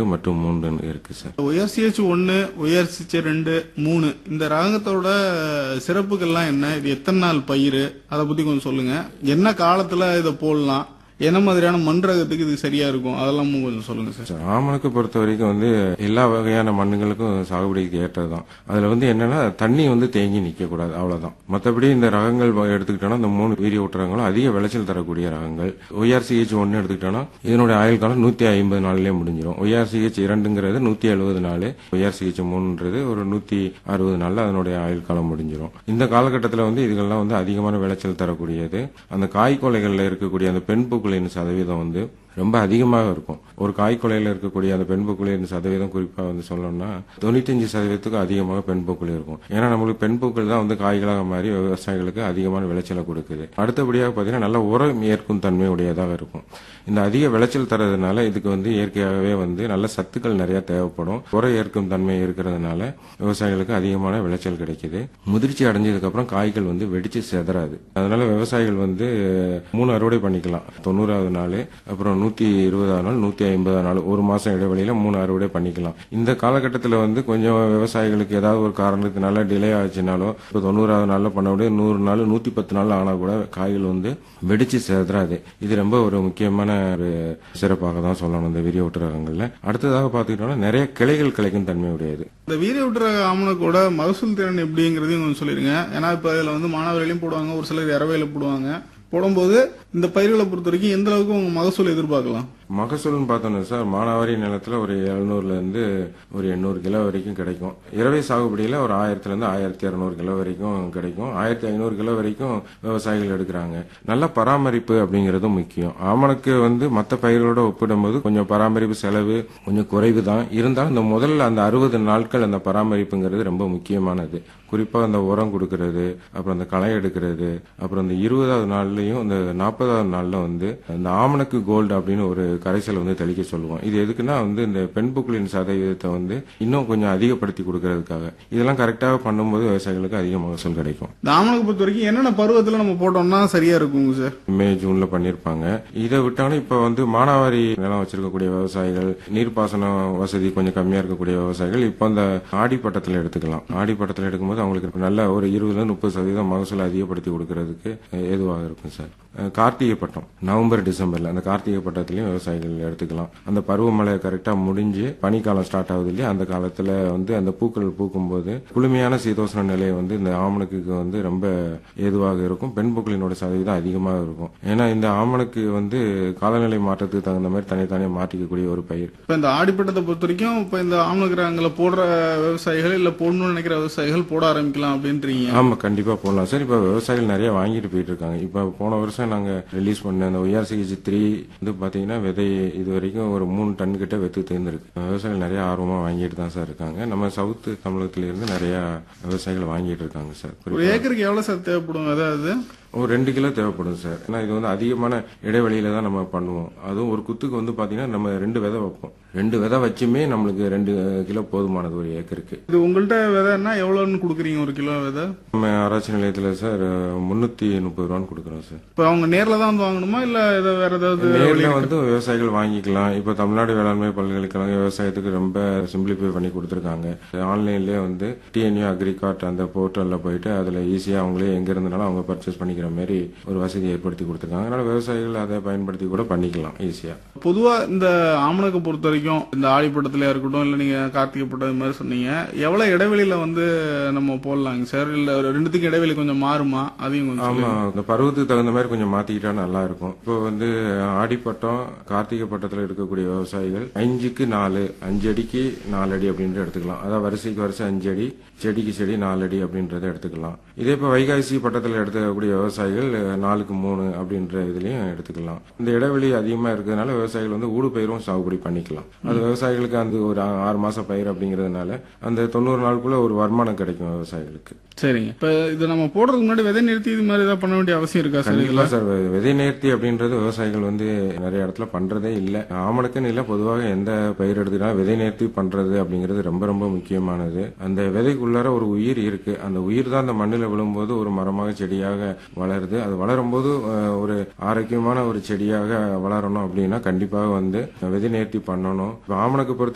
மற்றும் மூன்றுன்னு இருக்கு சார் ஒயர்சிஹெச் ஒன்னு ஒயர்சிஹெச் ரெண்டு மூணு இந்த ரகத்தோட சிறப்புகள்லாம் என்ன இது எத்தனை நாள் பயிர் அதை பத்தி கொஞ்சம் சொல்லுங்க என்ன காலத்துல இதை போடலாம் என்ன மாதிரியான மண் ரகத்துக்கு இது சரியா இருக்கும் அதெல்லாம் கொஞ்சம் சொல்லுங்க சார் சார், ஆமணக்கு பொறுத்த வரைக்கும் வந்து எல்லா வகையான மண்ணுகளுக்கும் சாகுபடிக்கு ஏற்றதுதான் அதுல வந்து என்னன்னா தண்ணி வந்து தேங்கி நிக்க கூடாது அவ்வளவுதான் மத்தபடி இந்த ரகங்கள் வ- எடுத்துக்கிட்டோம்னா இந்த மூணு வீரிய ஊட்டுறங்களும் அதிக விளைச்சல் தரக்கூடிய ரகங்கள் ஒய்ஆர்சிஹெச் ஒன்னு எடுத்துக்கிட்டோம்னா இதனுடைய ஆயுள் காலம் நூத்தி ஐம்பது நாள்லயே முடிஞ்சிடும் ஒய்ஆர்சிஹெச் இரண்டுங்கிறது நூத்தி எழுபது நாள் ஒய்ஆர்சிஹெச் மூணுன்றது ஒரு நூத்தி அறுபது நாள்ல அதனுடைய ஆயுள் காலம் முடிஞ்சிடும் இந்த காலகட்டத்தில் வந்து இதுகள்லாம் வந்து அதிகமான விளைச்சல் தரக்கூடியது அந்த காய்கொலைகள்ல இருக்கக்கூடிய அந்த பெண் பூக்களின் சதவீதம் வந்து ரொம்ப அதிகமாக இருக்கும் ஒரு காய்கொலையில் இருக்கக்கூடிய அந்த பெண் பூக்களின் சதவீதம் குறிப்பா வந்து சொல்லணும்னா தொண்ணூத்தஞ்சு சதவீதத்துக்கு அதிகமாக பெண் பூக்கள் இருக்கும் ஏன்னா நம்மளுக்கு பெண் பூக்கள் தான் வந்து காய்களாக மாறி விவசாயிகளுக்கு அதிகமான விளைச்சலை கொடுக்குது அடுத்தபடியாக பார்த்தீங்கன்னா நல்ல உரம் ஏற்கும் தன்மை உடையதாக இருக்கும் இந்த அதிக விளைச்சல் தரதுனால இதுக்கு வந்து இயற்கையாகவே வந்து நல்ல சத்துக்கள் நிறைய தேவைப்படும் உர ஏற்கும் தன்மை இருக்கிறதுனால விவசாயிகளுக்கு அதிகமான விளைச்சல் கிடைக்குது முதிர்ச்சி அடைஞ்சதுக்கு அப்புறம் காய்கள் வந்து வெடிச்சு செதறாது அதனால விவசாயிகள் வந்து மூணு அறுவடை பண்ணிக்கலாம் தொண்ணூறாவது நாள் அப்புறம் நூத்தி இருபதாவது நாள் நூத்தி ஐம்பதாவது நாள் ஒரு மாசம் இடைவெளியில மூணு அறுவடை பண்ணிக்கலாம் இந்த காலகட்டத்தில் வந்து கொஞ்சம் விவசாயிகளுக்கு ஏதாவது ஒரு காரணத்தினால டிலே ஆச்சுனாலோ இப்போ தொண்ணூறாவது நாள்ல பண்ண முடியும் நூறு நாள் நூத்தி பத்து நாள் ஆனா கூட காய்கள் வந்து வெடிச்சு செதறாது இது ரொம்ப ஒரு முக்கியமான ஒரு சிறப்பாக தான் சொல்லணும் இந்த விரிவூட்டு ரகங்கள்ல அடுத்ததாக பார்த்துக்கிட்டோம்னா நிறைய கிளைகள் கிடைக்கும் தன்மை உடையது இந்த வீரிய விட்டுற ஆமணக்கோட மகசூல் திறன் எப்படிங்கிறதையும் கொஞ்சம் சொல்லிருங்க ஏன்னா இப்ப இதுல வந்து மாணவர்களையும் போடுவாங்க ஒரு சிலர் இரவையில போடுவாங்க போடும்போது இந்த பயிர்களை பொறுத்த வரைக்கும் எந்த அளவுக்கு உங்க மகசூல் எதிர்பார்க்கலாம் மகசூல்னு பார்த்தோம்னா சார் மானாவாரி நிலத்துல ஒரு எழுநூறுல இருந்து ஒரு எண்ணூறு கிலோ வரைக்கும் கிடைக்கும் இரவை சாகுபடியில ஒரு ஆயிரத்துல இருந்து ஆயிரத்தி இரநூறு கிலோ வரைக்கும் கிடைக்கும் ஆயிரத்தி ஐநூறு கிலோ வரைக்கும் விவசாயிகள் எடுக்கிறாங்க நல்ல பராமரிப்பு அப்படிங்கிறது முக்கியம் ஆமணக்கு வந்து மற்ற பயிர்களோட ஒப்பிடும்போது கொஞ்சம் பராமரிப்பு செலவு கொஞ்சம் குறைவு தான் இருந்தாலும் இந்த முதல்ல அந்த அறுபது நாட்கள் அந்த பராமரிப்புங்கிறது ரொம்ப முக்கியமானது குறிப்பா அந்த உரம் கொடுக்கறது அப்புறம் அந்த களை எடுக்கிறது அப்புறம் இந்த இருபதாவது நாள்லயும் இந்த நாற்பதாவது நாள்ல வந்து இந்த ஆமணக்கு கோல்டு அப்படின்னு ஒரு கரைசல் வந்து தெளிக்க சொல்லுவோம் இது எதுக்குன்னா வந்து இந்த பெண் புக்களின் சதவீதத்தை வந்து இன்னும் கொஞ்சம் அதிகப்படுத்தி கொடுக்கறதுக்காக இதெல்லாம் கரெக்டாக பண்ணும்போது விவசாயிகளுக்கு அதிக மகசூல் கிடைக்கும் இந்த ஆமணக்கு பொறுத்த வரைக்கும் என்னென்ன பருவத்துல நம்ம போட்டோம்னா சரியா இருக்குங்க சார் மே ஜூன்ல பண்ணிருப்பாங்க இதை விட்டாலும் இப்ப வந்து மானாவாரி நிலம் வச்சிருக்கக்கூடிய விவசாயிகள் நீர்ப்பாசன வசதி கொஞ்சம் கம்மியா இருக்கக்கூடிய விவசாயிகள் இப்போ அந்த ஆடிப்பட்டத்தில் எடுத்துக்கலாம் ஆடிப்பட்டத்தில் எடுக்கும்போது அவங்களுக்கு நல்ல ஒரு இருபதுல இருந்து முப்பது சதவீதம் மகசூல் அதிகப்படுத்தி கொடுக்கறதுக்கு ஏதுவாக இருக்கும் சார் அஹ் கார்த்திகை பட்டம் நவம்பர் டிசம்பர்ல அந்த கார்த்திகை பட்டத்திலையும் விவசாயிகள் எடுத்துக்கலாம் அந்த பருவமழை கரெக்டா முடிஞ்சு பனிக்காலம் ஸ்டார்ட் ஆகுது இல்லையா அந்த காலத்துல வந்து அந்த பூக்கள் பூக்கும்போது குளுமையான சீதோஷ்ண நிலை வந்து இந்த ஆமணக்கு வந்து ரொம்ப ஏதுவாக இருக்கும் பெண் பூக்களினோட சதவீதம் அதிகமாக இருக்கும் ஏன்னா இந்த ஆமணக்கு வந்து காலநிலை மாற்றத்துக்கு தகுந்த மாதிரி தனித்தனியாக மாற்றிக்கக்கூடிய ஒரு பயிர் இப்ப இந்த ஆடிப்பட்டத்தை பொறுத்த வரைக்கும் இப்ப இந்த ஆமணக்கிரகங்களை போடுற விவசாயிகள் இல்ல போடணும்னு நினைக்கிற விவசாயிகள் போட ஆரம்பிக்கலாம் அப்படின்றீங்க ஆமா கண்டிப்பா போடலாம் சார் இப்ப விவசாயிகள் நிறைய வாங்கிட்டு போயிட்டு இருக்காங்க இப்ப போன வருஷம் நாங்க ரிலீஸ் பண்ண அந்த ஒய்ஆர்சிஹெச் த்ரீ வந்து பாத்தீங்கன்னா விதை இது வரைக்கும் ஒரு மூணு டன் கிட்ட வெத்து தேர்ந்திருக்கு விவசாயிகள் நிறைய ஆர்வமா வாங்கிட்டு தான் சார் இருக்காங்க நம்ம சவுத் தமிழகத்துல இருந்து நிறைய விவசாயிகள் வாங்கிட்டு இருக்காங்க சார் ஒரு குறிப்பா ஏக்கருக்கு எவ்வளவு சார் தேவைப்படும் அதாவது ஒரு ரெண்டு கிலோ தேவைப்படும் சார் ஏன்னா இது வந்து அதிகமான இடைவெளியில தான் நம்ம பண்ணுவோம் அதுவும் ஒரு குத்துக்கு வந்து பாத்தீங்கன்னா நம்ம ரெண்டு விதை வைப்போம் ரெண்டு விதை வச்சுமே நம்மளுக்கு ரெண்டு கிலோ போதுமானது ஒரு ஏக்கருக்கு இது உங்கள்கிட்ட விதைன்னா எவ்வளவுன்னு கொடுக்குறீங்க ஒரு கிலோ விதை நம்ம ஆராய்ச்சி நிலையத்துல சார் முன்னூத்தி முப்பது ரூபான்னு கொடுக்குறோம் சார் இப்ப அவங்க நேர்ல தான் வந்து வாங்கணுமா இல்ல ஏதோ வேற ஏதாவது நேர்ல வந்து விவசாயிகள் வாங்கிக்கலாம் இப்ப தமிழ்நாடு வேளாண்மை பல்கலைக்கழகம் விவசாயத்துக்கு ரொம்ப சிம்பிளிஃபை பண்ணி கொடுத்துருக்காங்க ஆன்லைன்லயே வந்து டிஎன்யூ அக்ரிகார்ட் அந்த போர்ட்டல்ல போயிட்டு அதுல ஈஸியா அவங்களே எங்க இருந்தாலும் அவங்க பர்ச்சேஸ் பண்ணிக்கிற மாதிரி ஒரு வசதி ஏற்படுத்தி கொடுத்துருக்காங்க அதனால விவசாயிகள் அதை பயன்படுத்தி கூட பண்ணிக்கலாம் ஈஸியா பொதுவா இந்த ஆமணக்கு பொறுத்த வரைக்கும் இந்த ஆடிப்பட்டத்திலயா இருக்கட்டும் இல்ல நீங்க கார்த்திகை பட்டம் இது மாதிரி சொன்னீங்க எவ்வளவு இடைவெளியில வந்து நம்ம போடலாங்க சார் இல்ல ஒரு ரெண்டுத்துக்கும் இடைவெளி கொஞ்சம் மாறுமா அதையும் கொஞ்சம் ஆமா இந்த பருவத்துக்கு தகுந்த மாதிரி கொஞ்சம் மாத்திக்கிட்டா நல்லா இருக்கும் இப்போ வந்து ஆடிப்பட்டம் கார்த்திகை பட்டத்துல இருக்கக்கூடிய விவசாயிகள் அஞ்சுக்கு நாலு அஞ்சு அடிக்கு நாலு அடி அப்படின்ற எடுத்துக்கலாம் அதாவது வரிசைக்கு வரிசை அஞ்சு அடி செடிக்கு செடி நாலு அடி அப்படின்றத எடுத்துக்கலாம் இதே இப்போ வைகாசி பட்டத்தில் எடுத்துக்கக்கூடிய விவசாயிகள் நாலுக்கு மூணு அப்படின்ற இதுலயும் எடுத்துக்கலாம் இந்த இடைவெளி அதிகமா இருக்கிறதுனால விவசாயிகள் வந்து ஊடு பயிரும் சாகுபடி பண்ணிக்கலாம் அது விவசாயிகளுக்கு அந்த ஒரு ஆ- ஆறு மாசம் பயிர் அப்படிங்கிறதுனால அந்த தொண்ணூறு நாளுக்குள்ள ஒரு வருமானம் கிடைக்கும் விவசாயிகளுக்கு சரிங்க இப்ப இது நம்ம போடுறதுக்கு முன்னாடி விதை நிறுத்தி இது மாதிரி ஏதாவது பண்ண வேண்டிய அவசியம் இருக்கா சார் கண்டிப்பா சார் வெ- விதை நேர்த்தி அப்படின்றது விவசாயிகள் வந்து நிறைய இடத்துல பண்றதே இல்ல ஆமணக்குன்னு இல்ல பொதுவாக எந்த பயிர் எடுத்துக்கிட்டாலும் விதை நேர்த்தி பண்றது அப்படிங்கிறது ரொம்ப ரொம்ப முக்கியமானது அந்த விதைக்குள்ளார ஒரு உயிர் இருக்கு அந்த உயிர் தான் அந்த மண்ணில் விழும்போது ஒரு மரமாக செடியாக வளருது அது வளரும்போது அஹ், ஒரு ஆரோக்கியமான ஒரு செடியாக வளரணும் அப்படின்னா கண்டிப்பாக வந்து விதை நேர்த்தி பண்ணணும் இப்ப ஆமணக்கு பொறுத்த